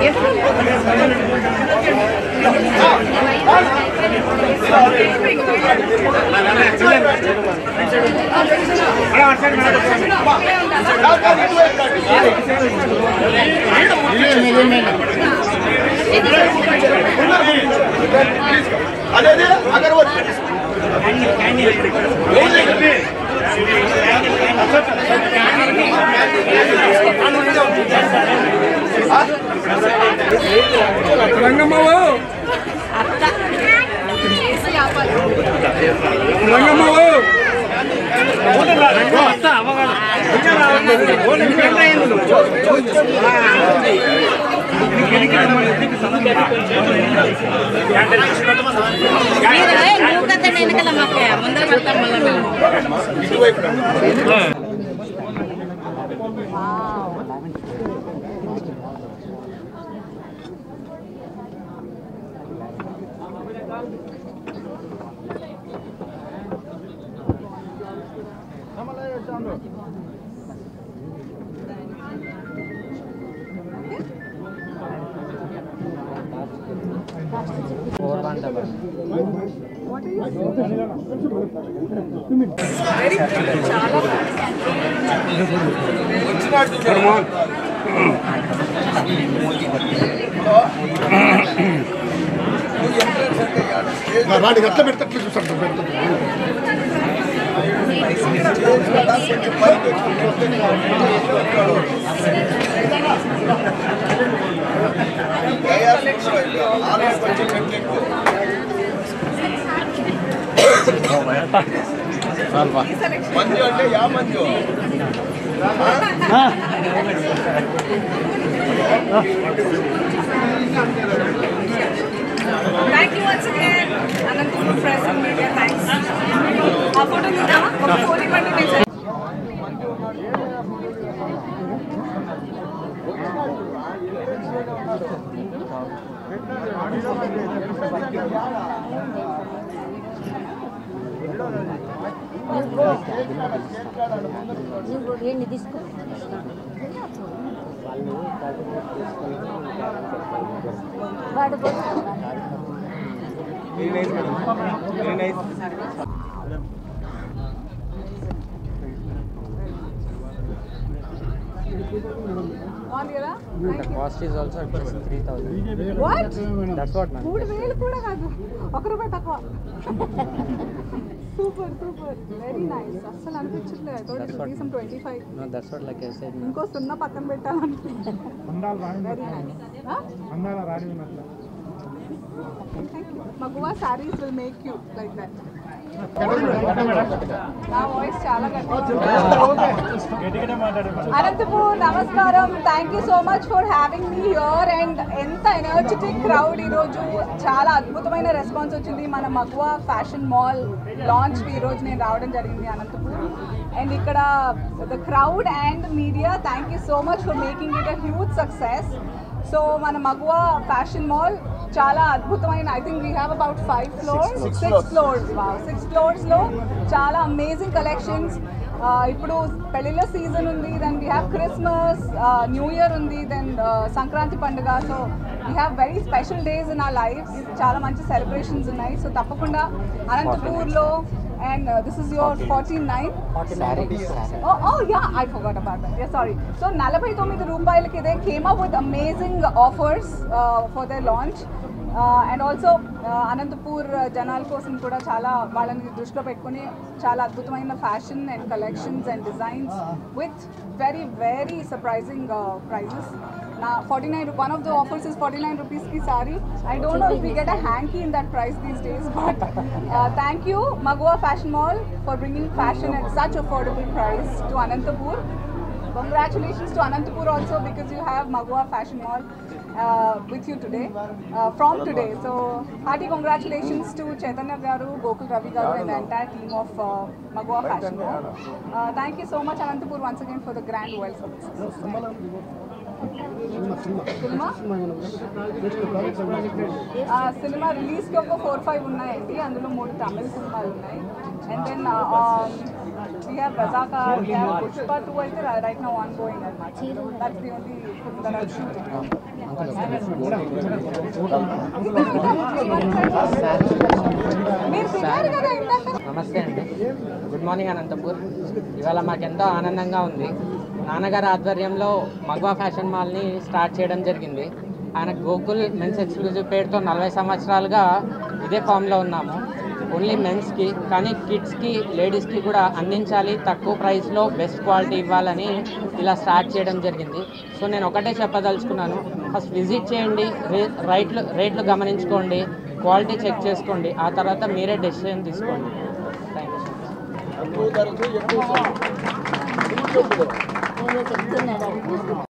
అదే అగరవత్ రంగమ్మవు రంగమ్మవు నువ్వు కదా వెనకాల మాకు ముందర పెడతాం మళ్ళీ మేము ఇటువైపు వాడికి ఎట్లా పెడతట్లు చూస్తాడు మంజు అంటే yeah Manju Thank you once again. Anantapur Press and Media, thanks. ఆ ఫోటో తీద్దామా ఒక ఫోన్ ఇవ్వండి నేను చెప్తాను. నువ్వు ఏంటి తీసుకో వాడు బాగుంది కదా cost is also three thousand what that's what ma'am మూడు వేలు కూడా కాదు ఒక రూపాయి తక్కువ సూపర్ సూపర్ వెరీ నైస్ అస్సలు అనిపించట్లేదు కనీసం twenty five no that's what like I said ఇంకో సున్నా పక్కన పెట్టాలనుకుంటున్నాను very nice thank you Maguva saris will make you like that నా వాయిస్ చాలా గట్టిగా అనంతపూర్ నమస్కారం thank you so much for having me here and ఎంత ఎనర్జెటిక్ క్రౌడ్ ఈరోజు చాలా అద్భుతమైన రెస్పాన్స్ వచ్చింది మన మగువా ఫ్యాషన్ మాల్ లాంచ్ ఈ రోజు నేను రావడం జరిగింది అనంతపూర్ అండ్ ఇక్కడ the crowd and media thank you so much for making it a huge success so మన మగువా ఫ్యాషన్ మాల్ చాలా అద్భుతమైన I think we have about five floors six floors six ఫ్లోర్స్లో చాలా అమేజింగ్ కలెక్షన్స్ ఇప్పుడు పెళ్ళిళ్ళ సీజన్ ఉంది then we have Christmas new year ఉంది then Sankranti పండుగ so we have very special days in a life చాలా మంచి సెలబ్రేషన్స్ ఉన్నాయి సో తప్పకుండా అనంతపూర్లో and this is your forty nine Oh, oh yeah, I forgot about that. Yeah, sorry. So నలభై తొమ్మిది రూపాయలకి ఇదే came up with amazing offers for the launch and also Anantapur జనాల కోసం కూడా చాలా వాళ్ళని దృష్టిలో పెట్టుకుని చాలా అద్భుతమైన fashion and collections and designs with very very surprising prices నా forty nine one of the offers is forty nine రూపీస్కి sorry I don't know if we get a hanky in that price these days but thank you Maguva fashion mall for bringing fashion at such affordable price to Anantapur. Congratulations to Anantapur also because you have Magua Fashion Mall uh, with you today, uh, from today. So, hearty congratulations to Chaitanya Garu, Gokul Ravi Garu and the entire team of uh, Magua Fashion Mall. Uh, thank you so much Anantapur once again for the grand welcome. Cinema cinema రిలీజ్కి ఒక four five ఉన్నాయండి అందులో మూడు తమిళ సినిమాలు ఉన్నాయి and then We have Razakar, we have Pushpa 2 అయితే right now ongoing అన్నమాట. That's the only film that I'm shooting. మీరు తిన్నారు కదా ఇందాక నమస్తే అండి గుడ్ మార్నింగ్ అనంతపూర్ ఇవాళ మాకెంతో ఆనందంగా ఉంది నాన్నగారి ఆధ్వర్యంలో మగవా ఫ్యాషన్ మాల్ని స్టార్ట్ చేయడం జరిగింది ఆయన గోకుల్ మెన్స్ ఎక్స్క్లూజివ్ పేరుతో నలభై సంవత్సరాలుగా ఇదే ఫామ్లో ఉన్నాము ఓన్లీ మెన్స్కి కానీ కిడ్స్కి లేడీస్కి కూడా అందించాలి తక్కువ ప్రైస్లో బెస్ట్ క్వాలిటీ ఇవ్వాలని ఇలా స్టార్ట్ చేయడం జరిగింది సో నేను ఒకటే చెప్పదలుచుకున్నాను ఫస్ట్ విజిట్ చేయండి రే- రైట్లు రేట్లు గమనించుకోండి క్వాలిటీ చెక్ చేసుకోండి ఆ తర్వాత మీరే డెసిషన్ తీసుకోండి థ్యాంక్ యూ సో మచ్ ఎక్కువ ధరకు ఎక్కువ